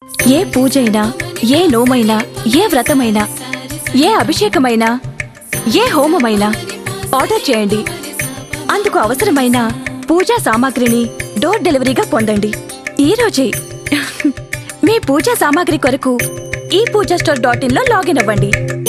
ఏ పూజైనా ఏ నోమైనా ఏ వ్రతమైనా ఏ అభిషేకమైనా ఏ హోమమైనా ఆర్డర్ చేయండి అందుకు అవసరమైన పూజా సామాగ్రిని డోర్ డెలివరీగా పొందండి ఈ రోజే మీ పూజా సామాగ్రి కొరకు ఈ పూజా స్టోర్ డాట్ ఇన్ లో లాగిన్ అవ్వండి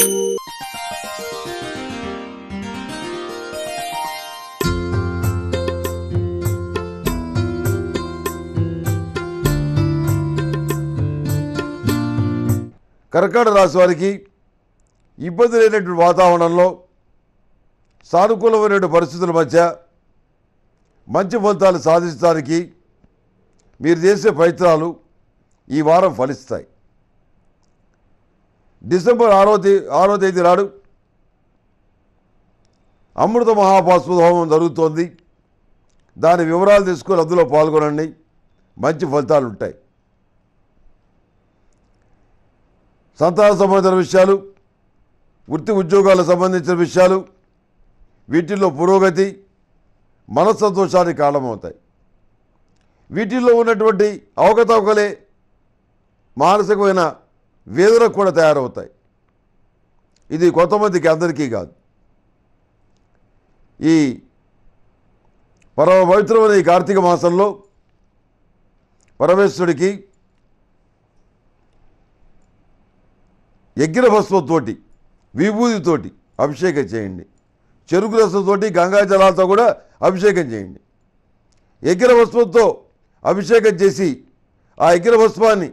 కర్కాటక రాశి వారికి ఇబ్బంది లేనటువంటి వాతావరణంలో సానుకూలమైనటువంటి పరిస్థితుల మధ్య మంచి ఫలితాలు సాధించడానికి మీరు చేసే ప్రయత్నాలు ఈ వారం ఫలిస్తాయి డిసెంబర్ ఆరో తేదీ ఆరో తేదీ నాడు అమృత మహాపాస్పద హోమం జరుగుతోంది దాని వివరాలు తీసుకొని అందులో పాల్గొనండి మంచి ఫలితాలు ఉంటాయి సంతాన సంబంధించిన విషయాలు వృత్తి ఉద్యోగాలకు సంబంధించిన విషయాలు వీటిల్లో పురోగతి మనస్సంతోషానికి కారణమవుతాయి వీటిల్లో ఉన్నటువంటి అవకతవకలే మానసికమైన వేదనకు కూడా తయారవుతాయి ఇది కొంతమందికి అందరికీ కాదు ఈ పరమ పవిత్రమైన ఈ కార్తీక మాసంలో పరమేశ్వరుడికి యజ్ఞ భస్మంతోటి విభూతితోటి అభిషేకం చేయండి చెరుకు రసంతోటి గంగా జలాలతో కూడా అభిషేకం చేయండి యజ్ఞ భస్మంతో అభిషేకం చేసి ఆ యజ్ఞ భస్మాన్ని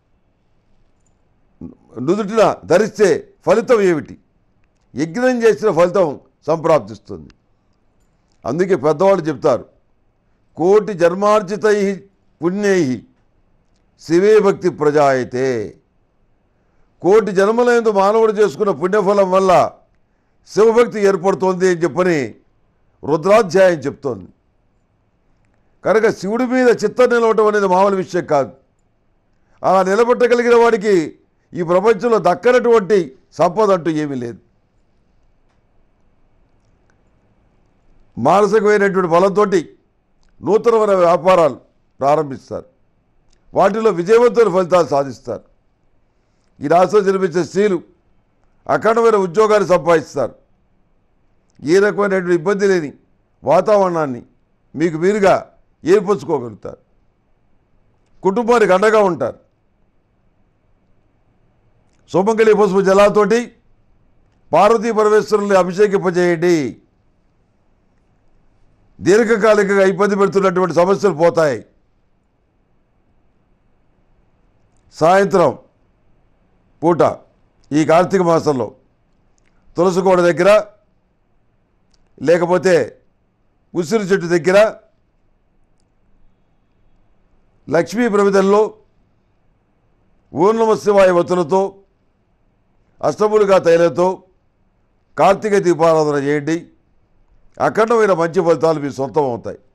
నుదుటిన ధరిస్తే ఫలితం ఏమిటి యజ్ఞం చేసిన ఫలితం సంప్రాప్తిస్తుంది అందుకే పెద్దవాళ్ళు చెప్తారు కోటి జన్మార్జితై పుణ్యై శివే భక్తి ప్రజాయతే కోటి జన్మలందు మానవుడు చేసుకున్న పుణ్యఫలం వల్ల శివభక్తి ఏర్పడుతోంది అని చెప్పని రుద్రాధ్యాయం చెప్తోంది కనుక శివుడి మీద చిత్తం నిలవటం అనేది మామూలు విషయం కాదు అలా నిలబెట్టగలిగిన వాడికి ఈ ప్రపంచంలో దక్కనటువంటి సంపద అంటూ ఏమీ లేదు మానసికమైనటువంటి బలంతో నూతనమైన వ్యాపారాలు ప్రారంభిస్తారు వాటిలో విజయవంతమైన ఫలితాలు సాధిస్తారు ఈ రాష్ట్రంలో జన్మించే స్త్రీలు అఖండమైన ఉద్యోగాన్ని సంపాదిస్తారు ఏ రకమైనటువంటి ఇబ్బంది లేని వాతావరణాన్ని మీకు మీరుగా ఏర్పరచుకోగలుగుతారు కుటుంబానికి అండగా ఉంటారు సోమంగళి పసుపు జలాతోటి పార్వతీ పరమేశ్వరుల్ని అభిషేకింపజేయండి దీర్ఘకాలికంగా ఇబ్బంది పెడుతున్నటువంటి సమస్యలు పోతాయి సాయంత్రం పూట ఈ కార్తీక మాసంలో తులసికోట దగ్గర లేకపోతే ఉసిరి చెట్టు దగ్గర లక్ష్మీ ప్రమిదల్లో ఓం నమ శివాయ వతులతో అష్టములుగా తైలతో కార్తీక దీపారాధన చేయండి అఖండమైన మంచి ఫలితాలు మీ సొంతం అవుతాయి